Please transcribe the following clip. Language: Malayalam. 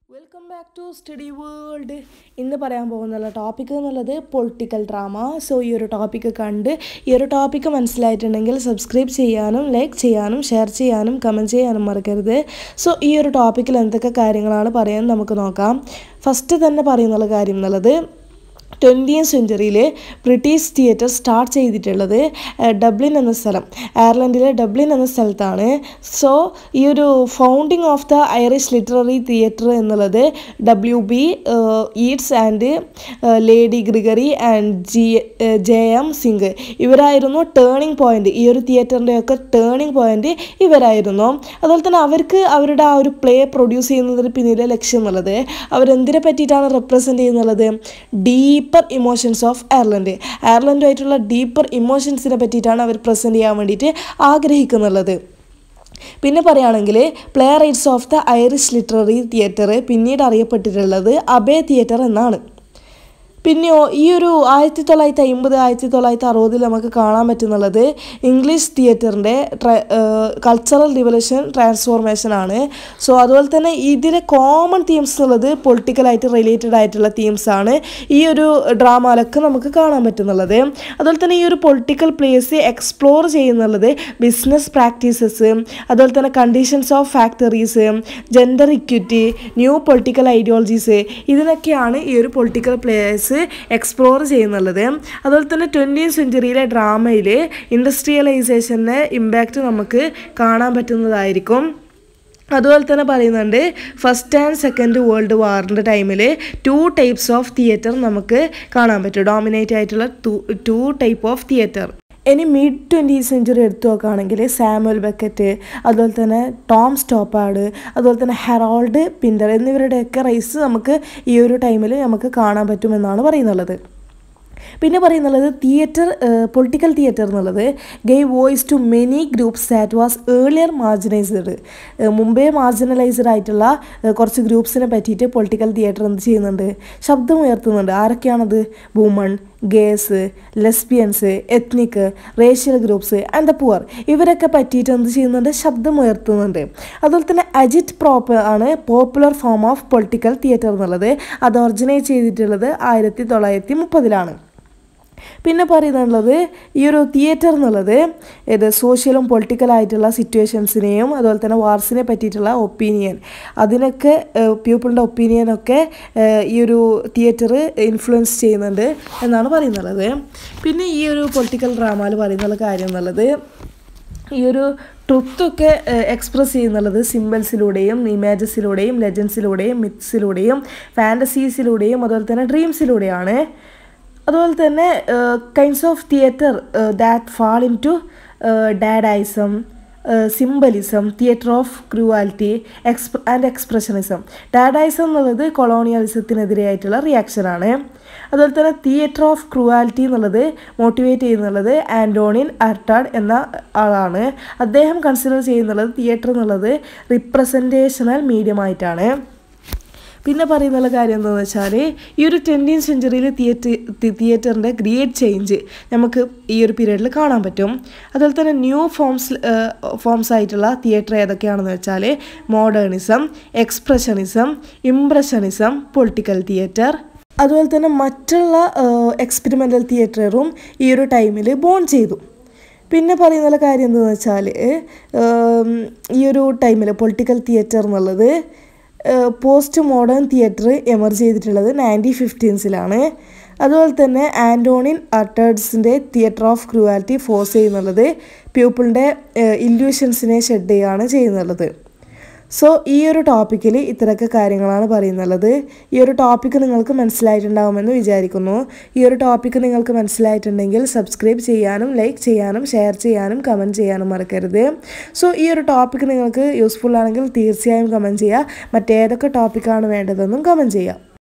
welcome back to study world ഇന്ന് പറയാൻ പോകുന്നുള്ള ടോപ്പിക് എന്നുള്ളത് പൊളിറ്റിക്കൽ ഡ്രാമ സോ ഈ ഒരു ടോപ്പിക്ക് കണ്ട് ഈ ഒരു ടോപ്പിക്ക് മനസ്സിലായിട്ടുണ്ടെങ്കിൽ സബ്സ്ക്രൈബ് ചെയ്യാനും ലൈക്ക് ചെയ്യാനും ഷെയർ ചെയ്യാനും കമൻറ്റ് ചെയ്യാനും മറക്കരുത് സോ ഈ ഒരു ടോപ്പിക്കിൽ എന്തൊക്കെ കാര്യങ്ങളാണ് പറയാൻ നമുക്ക് നോക്കാം ഫസ്റ്റ് തന്നെ പറയുന്നുള്ള കാര്യം എന്നുള്ളത് ട്വൻറ്റിയൻ സെഞ്ചുറിയിൽ ബ്രിട്ടീഷ് തിയേറ്റർ സ്റ്റാർട്ട് ചെയ്തിട്ടുള്ളത് ഏഹ്, ഡബ്ലിൻ എന്ന സ്ഥലം അയർലൻഡിലെ ഡബ്ലിൻ എന്ന സ്ഥലത്താണ് സോ ഈ ഒരു founding of the Irish literary theatre എന്നുള്ളത് W B Yeats and Lady Gregory and G J M Synge ഇവരായിരുന്നു ടേണിംഗ് പോയിന്റ് ഈ ഒരു തിയേറ്ററിൻ്റെയൊക്കെ ടേണിംഗ് പോയിന്റ് ഇവരായിരുന്നു അതുപോലെ തന്നെ അവർക്ക് അവരുടെ ആ ഒരു പ്ലേ പ്രൊഡ്യൂസ് ചെയ്യുന്നതിന് പിന്നിലെ ലക്ഷ്യം എന്നുള്ളത് അവരെന്തിനെ പറ്റിയിട്ടാണ് റെപ്രസെൻറ്റ് ചെയ്യുന്നുള്ളത് ഡീപ്പർ ഇമോഷൻസ് ഓഫ് അയർലൻഡ് അയർലൻഡുമായിട്ടുള്ള ഡീപ്പർ ഇമോഷൻസിനെ പറ്റിയിട്ടാണ് അവർ പ്രസൻറ്റ് ചെയ്യാൻ വേണ്ടിയിട്ട് ആഗ്രഹിക്കുന്നുള്ളത് പിന്നെ പറയുകയാണെങ്കിൽ playwrights of the Irish literary theatre പിന്നീട് അറിയപ്പെട്ടിട്ടുള്ളത് അബേ തിയേറ്റർ എന്നാണ് പിന്നെയോ ഈ ഒരു ആയിരത്തി തൊള്ളായിരത്തി അമ്പത് ആയിരത്തി തൊള്ളായിരത്തി അറുപതിൽ നമുക്ക് കാണാൻ പറ്റുന്നുള്ളത് ഇംഗ്ലീഷ് തിയേറ്ററിൻ്റെ കൾച്ചറൽ റിവല്യൂഷൻ ട്രാൻസ്ഫോർമേഷൻ ആണ് സോ അതുപോലെ തന്നെ ഇതിലെ കോമൺ തീംസ് എന്നുള്ളത് പൊളിറ്റിക്കലായിട്ട് റിലേറ്റഡ് ആയിട്ടുള്ള തീംസ് ആണ് ഈ ഒരു ഡ്രാമയിലൊക്കെ നമുക്ക് കാണാൻ പറ്റുന്നുള്ളത് അതുപോലെ തന്നെ ഈ ഒരു പൊളിറ്റിക്കൽ പ്ലേസ് എക്സ്പ്ലോർ ചെയ്യുന്നുള്ളത് ബിസിനസ് പ്രാക്ടീസസ് അതുപോലെ തന്നെ conditions of factories gender equity new political ideologies ഇതിനൊക്കെയാണ് ഈ ഒരു പൊളിറ്റിക്കൽ പ്ലേയേഴ്സ് എക്സ്പ്ലോർ ചെയ്യുന്നുള്ളത് അതുപോലെ തന്നെ ട്വൻറ്റീൻ സെഞ്ചുറിയിലെ ഡ്രാമയിൽ ഇൻഡസ്ട്രിയലൈസേഷൻ്റെ ഇമ്പാക്റ്റ് നമുക്ക് കാണാൻ പറ്റുന്നതായിരിക്കും അതുപോലെ തന്നെ പറയുന്നുണ്ട് ഫസ്റ്റ് ആൻഡ് സെക്കൻഡ് വേൾഡ് വാറിൻ്റെ ടൈമിൽ ടു ടൈപ്സ് ഓഫ് തിയേറ്റർ നമുക്ക് കാണാൻ പറ്റും ഡോമിനേറ്റ് ആയിട്ടുള്ള two two type of theatre ഇനി മിഡ് ട്വൻറ്റി സെഞ്ചുറി എടുത്തു നോക്കുകയാണെങ്കിൽ സാമുവൽ ബക്കറ്റ് അതുപോലെ തന്നെ ടോം സ്റ്റോപ്പാഡ് അതുപോലെ തന്നെ ഹെറോൾഡ് പിൻഡർ എന്നിവരുടെയൊക്കെ റേസ് നമുക്ക് ഈ ഒരു ടൈമിൽ നമുക്ക് കാണാൻ പറ്റുമെന്നാണ് പറയുന്നുള്ളത് പിന്നെ പറയുന്നുള്ളത് തിയേറ്റർ പൊളിറ്റിക്കൽ തിയേറ്റർ എന്നുള്ളത് gave voice to many groups that was earlier marginalised മുമ്പേ മാർജിനലൈസ്ഡ് ആയിട്ടുള്ള ഏഹ്, കുറച്ച് ഗ്രൂപ്പ്സിനെ പറ്റിയിട്ട് പൊളിറ്റിക്കൽ തിയേറ്റർ എന്ത് ചെയ്യുന്നുണ്ട് ശബ്ദം ഉയർത്തുന്നുണ്ട് ആരൊക്കെയാണത് woman gays lesbians ethnic racial groups and the poor ഇവരൊക്കെ പറ്റിയിട്ട് എന്ത് ചെയ്യുന്നുണ്ട് ശബ്ദം ഉയർത്തുന്നുണ്ട് അതുപോലെ തന്നെ അജിറ്റ് പ്രോപ്പ് ആണ് popular form of political theatre എന്നുള്ളത് അത് ഒറിജിനേറ്റ് ചെയ്തിട്ടുള്ളത് ആയിരത്തി തൊള്ളായിരത്തി മുപ്പതിലാണ് പിന്നെ പറയുന്നുള്ളത് ഈ ഒരു തിയേറ്റർ എന്നുള്ളത് ഇത് സോഷ്യലും പൊളിറ്റിക്കലായിട്ടുള്ള സിറ്റുവേഷൻസിനെയും അതുപോലെ തന്നെ വാർസിനെ പറ്റിയിട്ടുള്ള ഒപ്പീനിയൻ അതിനൊക്കെ പീപ്പിളിൻ്റെ ഒപ്പീനിയനൊക്കെ ഈ ഒരു തിയേറ്റർ ഇൻഫ്ലുവൻസ് ചെയ്യുന്നുണ്ട് എന്നാണ് പറയുന്നുള്ളത് പിന്നെ ഈ ഒരു പൊളിറ്റിക്കൽ ഡ്രാമയിൽ പറയുന്നുള്ള കാര്യം എന്നുള്ളത് ഈ ഒരു ട്രുത്തൊക്കെ എക്സ്പ്രസ് ചെയ്യുന്നുള്ളത് സിമ്പിൾസിലൂടെയും ഇമേജസിലൂടെയും ലെജൻസിലൂടെയും മിത്സിലൂടെയും ഫാൻറ്റസീസിലൂടെയും അതുപോലെ തന്നെ ഡ്രീംസിലൂടെയാണ് അതുപോലെ തന്നെ kinds of theatre that fall into Dadaism symbolism theatre of cruelty എക്സ്പ് ആൻഡ് എക്സ്പ്രഷനിസം ഡാഡൈസം എന്നുള്ളത് കൊളോണിയലിസത്തിനെതിരെയായിട്ടുള്ള റിയാക്ഷനാണ് അതുപോലെ തന്നെ തിയേറ്റർ ഓഫ് ക്രൂവാലിറ്റി എന്നുള്ളത് മോട്ടിവേറ്റ് ചെയ്യുന്നുള്ളത് ആൻറ്റോണിൻ അർട്ടാഡ് എന്ന ആളാണ് അദ്ദേഹം കൺസിഡർ ചെയ്യുന്നുള്ളത് തിയേറ്റർ എന്നുള്ളത് റിപ്രസെൻറ്റേഷണൽ മീഡിയമായിട്ടാണ് പിന്നെ പറയുന്നുള്ള കാര്യം എന്താണെന്ന് വെച്ചാൽ ഈ ഒരു ട്വൻറ്റീൻ സെഞ്ചുറിയിൽ തിയേറ്റർ തിയേറ്ററിൻ്റെ ഗ്രേറ്റ് ചേഞ്ച് നമുക്ക് ഈ ഒരു പീരീഡിൽ കാണാൻ പറ്റും അതുപോലെ തന്നെ ന്യൂ ഫോംസ് ഫോംസ് ആയിട്ടുള്ള തിയേറ്റർ ഏതൊക്കെയാണെന്ന് വെച്ചാൽ modernism expressionism impressionism political theatre അതുപോലെ തന്നെ മറ്റുള്ള എക്സ്പെരിമെൻ്റൽ തിയേറ്ററും ഈ ഒരു ടൈമിൽ ബോൺ ചെയ്തു പിന്നെ പറയുന്ന കാര്യം എന്താണെന്ന് വെച്ചാൽ ഈ ഒരു ടൈമിൽ പൊളിറ്റിക്കൽ തിയേറ്റർ എന്നുള്ളത് പോസ്റ്റ് മോഡേൺ തിയേറ്റർ എമർജ് ചെയ്തിട്ടുള്ളത് നയൻറ്റീൻ ഫിഫ്റ്റീൻസിലാണ് അതുപോലെ തന്നെ ആൻറ്റോണിൻ അർട്ടേഡ്സിൻ്റെ തിയേറ്റർ ഓഫ് ക്രൂവാലിറ്റി ഫോഴ്സ് ചെയ്യുന്നുള്ളത് പീപ്പിളിൻ്റെ ഇല്യൂഷൻസിനെ ഷെഡ് ചെയ്യുകയാണ് ചെയ്യുന്നുള്ളത് സോ ഈ ഒരു ടോപ്പിക്കിൽ ഇത്രയൊക്കെ കാര്യങ്ങളാണ് പറയുന്നുള്ളത് ഈ ഒരു ടോപ്പിക്ക് നിങ്ങൾക്ക് മനസ്സിലായിട്ടുണ്ടാകുമെന്ന് വിചാരിക്കുന്നു ഈ ഒരു ടോപ്പിക്ക് നിങ്ങൾക്ക് മനസ്സിലായിട്ടുണ്ടെങ്കിൽ സബ്സ്ക്രൈബ് ചെയ്യാനും ലൈക്ക് ചെയ്യാനും ഷെയർ ചെയ്യാനും കമൻറ്റ് ചെയ്യാനും മറക്കരുത് സോ ഈ ഒരു ടോപ്പിക്ക് നിങ്ങൾക്ക് യൂസ്ഫുൾ ആണെങ്കിൽ തീർച്ചയായും കമൻറ്റ് ചെയ്യുക മറ്റേതൊക്കെ ടോപ്പിക്കാണ് വേണ്ടതെന്നും കമൻറ്റ് ചെയ്യുക